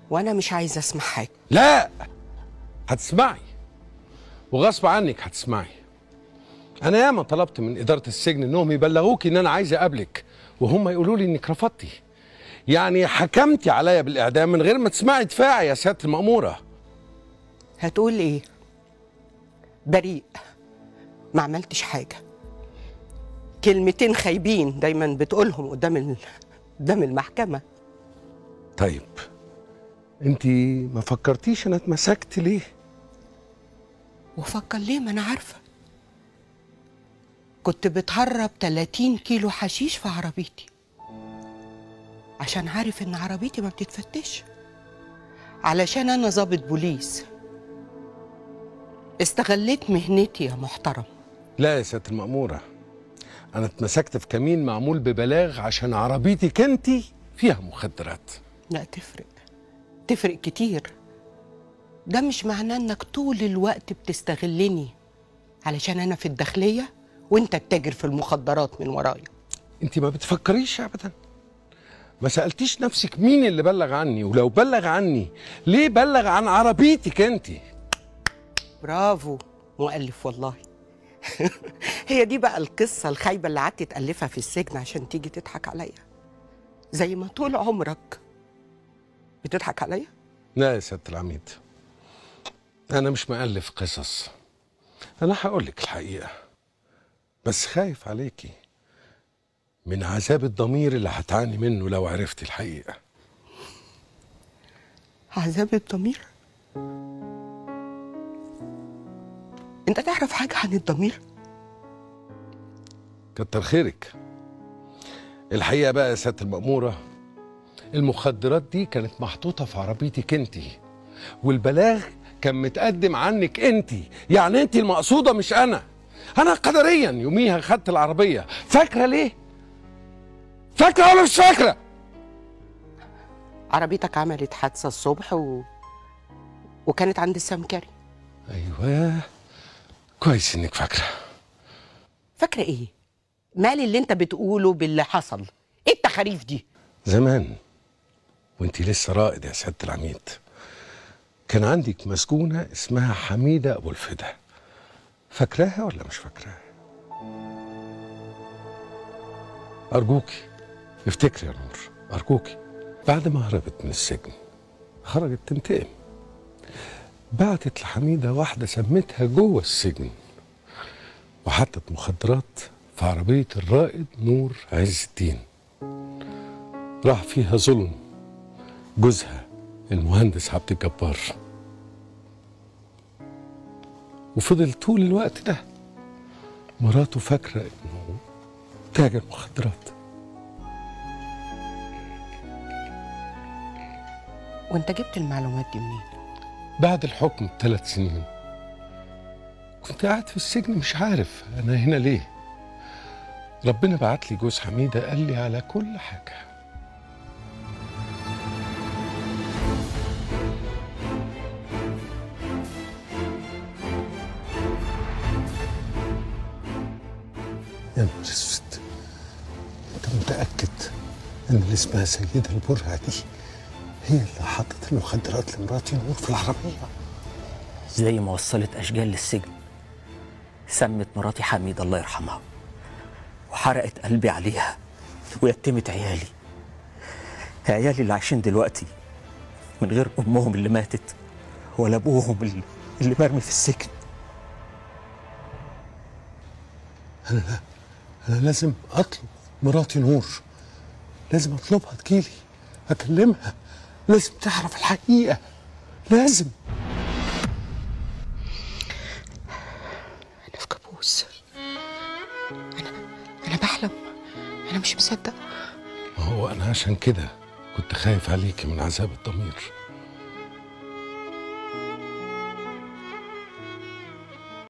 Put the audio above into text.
وانا مش عايزه اسمع حاجه لا هتسمعي وغصب عنك هتسمعي انا ياما طلبت من اداره السجن انهم يبلغوك ان انا عايز اقابلك وهم يقولوا لي انك رفضتي يعني حكمتي عليا بالاعدام من غير ما تسمعي دفاعي يا سياده الماموره هتقول ايه بريء ما عملتش حاجه كلمتين خايبين دايما بتقولهم قدام ال... قدام المحكمه طيب انت ما فكرتيش انا اتمسكت ليه وفكر ليه ما انا عارفه كنت بتهرب 30 كيلو حشيش في عربيتي عشان عارف ان عربيتي ما بتتفتش علشان انا ضابط بوليس استغليت مهنتي يا محترم لا يا سياده الماموره انا اتمسكت في كمين معمول ببلاغ عشان عربيتك انت فيها مخدرات لا تفرق تفرق كتير ده مش معناه انك طول الوقت بتستغلني علشان انا في الداخليه وانت التاجر في المخدرات من ورايا انت ما بتفكريش ابدا ما سالتيش نفسك مين اللي بلغ عني ولو بلغ عني ليه بلغ عن عربيتك انت برافو مؤلف والله هي دي بقى القصة الخايبة اللي قعدت تألفها في السجن عشان تيجي تضحك عليا زي ما طول عمرك بتضحك عليا لا يا سياده العميد انا مش مؤلف قصص انا هقول لك الحقيقه بس خايف عليكي من عذاب الضمير اللي هتعاني منه لو عرفتي الحقيقه عذاب الضمير انت تعرف حاجة عن الضمير كتر خيرك الحقيقه بقى يا سياده الماموره المخدرات دي كانت محطوطه في عربيتك انت والبلاغ كان متقدم عنك انت يعني انت المقصوده مش انا انا قدريا يوميها خدت العربيه فاكره ليه فاكره ولا مش فاكره عربيتك عملت حادثة الصبح و... وكانت عند السمكري ايوه كويس انك فاكره فاكرة ايه؟ مال اللي انت بتقوله باللي حصل ايه التخاريف دي؟ زمان وانت لسه رائد يا سياده العميد كان عندك مسجونه اسمها حميده ابو الفدا فاكراها ولا مش فاكراها ارجوكي افتكري يا نور ارجوكي بعد ما هربت من السجن خرجت تنتقم بعتت لحميده واحده سمتها جوه السجن وحطت مخدرات في عربيه الرائد نور عز الدين راح فيها ظلم جوزها المهندس عبد الجبار وفضل طول الوقت ده مراته فاكرة انه تاجر مخدرات وانت جبت المعلومات دي منين؟ بعد الحكم بثلاث سنين كنت قاعد في السجن مش عارف انا هنا ليه ربنا بعت لي جوز حميدة قال لي على كل حاجة يا نهار اسود انت متأكد ان اللي اسمها سيدة البرهة دي هي اللي حطت المخدرات لمراتي نور في العربية زي ما وصلت أشجال للسجن سمت مراتي حميد الله يرحمها وحرقت قلبي عليها ويتمت عيالي عيالي اللي عايشين دلوقتي من غير أمهم اللي ماتت ولا أبوهم اللي, اللي مرمي في السجن انا لازم اطلب مراتي نور لازم اطلبها تجيلي اكلمها لازم تعرف الحقيقه لازم انا في كابوس انا انا بحلم انا مش مصدق ما هو انا عشان كده كنت خايف عليكي من عذاب الضمير